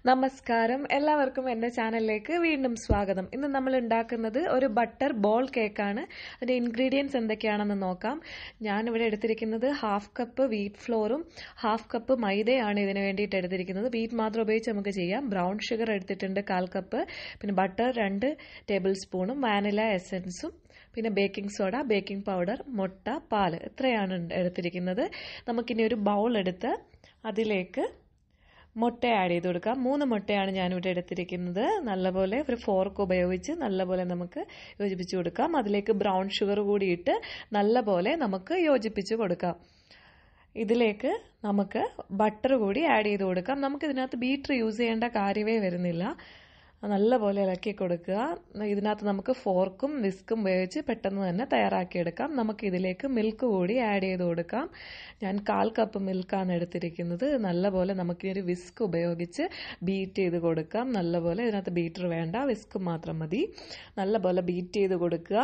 നമസ്കാരം എല്ലാവർക്കും എൻ്റെ ചാനലിലേക്ക് വീണ്ടും സ്വാഗതം ഇന്ന് നമ്മൾ ഉണ്ടാക്കുന്നത് ഒരു ബട്ടർ ബോൾ കേക്കാണ് അതിൻ്റെ ഇൻഗ്രീഡിയൻസ് എന്തൊക്കെയാണെന്ന് നോക്കാം ഞാനിവിടെ എടുത്തിരിക്കുന്നത് ഹാഫ് കപ്പ് വീറ്റ് ഫ്ലോറും ഹാഫ് കപ്പ് മൈദയാണ് ഇതിന് വേണ്ടിയിട്ട് എടുത്തിരിക്കുന്നത് വീറ്റ് മാത്രം ഉപയോഗിച്ച് നമുക്ക് ചെയ്യാം ബ്രൗൺ ഷുഗർ എടുത്തിട്ടുണ്ട് കാൽ കപ്പ് പിന്നെ ബട്ടർ രണ്ട് ടേബിൾ സ്പൂണും വാനില എസൻസും പിന്നെ ബേക്കിംഗ് സോഡ ബേക്കിംഗ് പൗഡർ മുട്ട പാല് ഇത്രയാണ് എടുത്തിരിക്കുന്നത് നമുക്കിനി ഒരു ബൗൾ എടുത്ത് അതിലേക്ക് മുട്ട ആഡ് ചെയ്ത് കൊടുക്കാം മൂന്ന് മുട്ടയാണ് ഞാനിവിടെ എടുത്തിരിക്കുന്നത് നല്ലപോലെ ഒരു ഫോർക്ക് ഉപയോഗിച്ച് നല്ലപോലെ നമുക്ക് യോജിപ്പിച്ച് കൊടുക്കാം അതിലേക്ക് ബ്രൗൺ ഷുഗർ കൂടി ഇട്ട് നല്ലപോലെ നമുക്ക് യോജിപ്പിച്ച് കൊടുക്കാം ഇതിലേക്ക് നമുക്ക് ബട്ടർ കൂടി ആഡ് ചെയ്ത് കൊടുക്കാം നമുക്ക് ഇതിനകത്ത് ബീറ്റർ യൂസ് ചെയ്യേണ്ട കാര്യമേ വരുന്നില്ല നല്ലപോലെ ഇളക്കി കൊടുക്കുക ഇതിനകത്ത് നമുക്ക് ഫോർക്കും വിസ്കും ഉപയോഗിച്ച് പെട്ടെന്ന് തന്നെ തയ്യാറാക്കിയെടുക്കാം നമുക്ക് ഇതിലേക്ക് മിൽക്ക് കൂടി ആഡ് ചെയ്ത് കൊടുക്കാം ഞാൻ കാൽ കപ്പ് മിൽക്കാണ് എടുത്തിരിക്കുന്നത് നല്ലപോലെ നമുക്ക് ഒരു വിസ്ക് ഉപയോഗിച്ച് ബീറ്റ് ചെയ്ത് കൊടുക്കാം നല്ലപോലെ ഇതിനകത്ത് ബീറ്റർ വേണ്ട വിസ്ക് മാത്രം മതി നല്ലപോലെ ബീറ്റ് ചെയ്ത് കൊടുക്കുക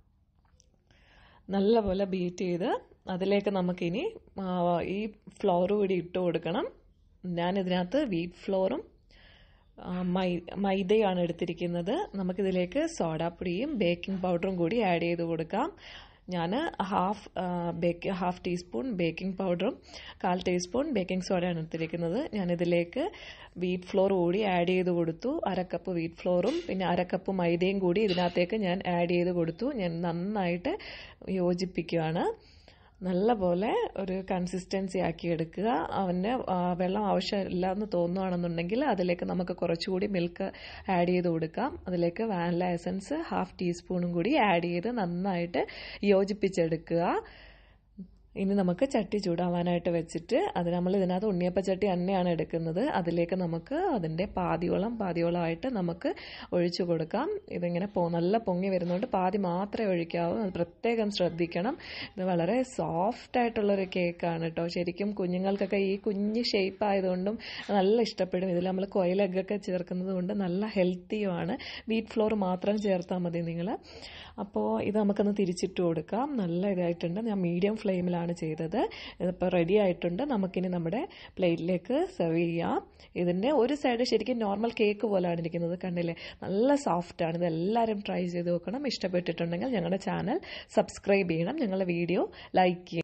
നല്ലപോലെ ബീറ്റ് ചെയ്ത് അതിലേക്ക് നമുക്കിനി ഈ ഫ്ലോർ കൂടി ഇട്ട് കൊടുക്കണം ഞാൻ ഇതിനകത്ത് വീറ്റ് ഫ്ലോറും മൈ മൈദയാണ് എടുത്തിരിക്കുന്നത് നമുക്കിതിലേക്ക് സോഡാപ്പൊടിയും ബേക്കിംഗ് പൗഡറും കൂടി ആഡ് ചെയ്ത് കൊടുക്കാം ഞാൻ half bake half teaspoon baking പൗഡറും കാൽ ടീസ്പൂൺ ബേക്കിംഗ് സോഡയാണ് എടുത്തിരിക്കുന്നത് ഞാനിതിലേക്ക് വീറ്റ് ഫ്ലോർ കൂടി ആഡ് ചെയ്ത് കൊടുത്തു അരക്കപ്പ് വീറ്റ് ഫ്ലോറും പിന്നെ അരക്കപ്പ് മൈദയും കൂടി ഇതിനകത്തേക്ക് ഞാൻ ആഡ് ചെയ്ത് കൊടുത്തു ഞാൻ നന്നായിട്ട് യോജിപ്പിക്കുകയാണ് നല്ലപോലെ ഒരു കൺസിസ്റ്റൻസി ആക്കി എടുക്കുക അവന് വെള്ളം ആവശ്യമില്ല എന്ന് തോന്നുകയാണെന്നുണ്ടെങ്കിൽ അതിലേക്ക് നമുക്ക് കുറച്ചുകൂടി മിൽക്ക് ആഡ് ചെയ്ത് കൊടുക്കാം അതിലേക്ക് വാനില എസൻസ് ഹാഫ് ടീസ്പൂണും കൂടി ആഡ് ചെയ്ത് നന്നായിട്ട് യോജിപ്പിച്ചെടുക്കുക ഇനി നമുക്ക് ചട്ടി ചൂടാവാനായിട്ട് വെച്ചിട്ട് അത് നമ്മൾ ഇതിനകത്ത് ഉണ്ണിയപ്പ ചട്ടി തന്നെയാണ് എടുക്കുന്നത് അതിലേക്ക് നമുക്ക് അതിൻ്റെ പാതിയോളം പാതിയോളമായിട്ട് നമുക്ക് ഒഴിച്ചു കൊടുക്കാം ഇതിങ്ങനെ പോ നല്ല പൊങ്ങി വരുന്നതുകൊണ്ട് പാതി മാത്രമേ ഒഴിക്കാവൂ അത് പ്രത്യേകം ശ്രദ്ധിക്കണം ഇത് വളരെ സോഫ്റ്റ് ആയിട്ടുള്ളൊരു കേക്കാണ് കേട്ടോ ശരിക്കും കുഞ്ഞുങ്ങൾക്കൊക്കെ ഈ കുഞ്ഞ് ഷേപ്പ് ആയതുകൊണ്ടും നല്ല ഇഷ്ടപ്പെടും ഇതിൽ നമ്മൾ കൊയിലെഗ്ഗൊക്കെ ചേർക്കുന്നത് കൊണ്ട് നല്ല ഹെൽത്തിയുമാണ് വീറ്റ് ഫ്ലോർ മാത്രം ചേർത്താൽ മതി നിങ്ങൾ അപ്പോൾ ഇത് നമുക്കൊന്ന് തിരിച്ചിട്ട് കൊടുക്കാം നല്ല ഇതായിട്ടുണ്ട് ഞാൻ മീഡിയം ഫ്ലെയിമിലാണ് ആണ് ചെയ്തത് ഇതിപ്പോൾ റെഡി ആയിട്ടുണ്ട് നമുക്കിനി നമ്മുടെ പ്ലേറ്റിലേക്ക് സെർവ് ചെയ്യാം ഇതിൻ്റെ ഒരു സൈഡ് ശരിക്കും നോർമൽ കേക്ക് പോലെയാണ് ഇരിക്കുന്നത് കണ്ടില്ലേ നല്ല സോഫ്റ്റാണ് ഇത് എല്ലാവരും ട്രൈ ചെയ്ത് നോക്കണം ഇഷ്ടപ്പെട്ടിട്ടുണ്ടെങ്കിൽ ഞങ്ങളുടെ ചാനൽ സബ്സ്ക്രൈബ് ചെയ്യണം ഞങ്ങളുടെ വീഡിയോ ലൈക്ക് ചെയ്യണം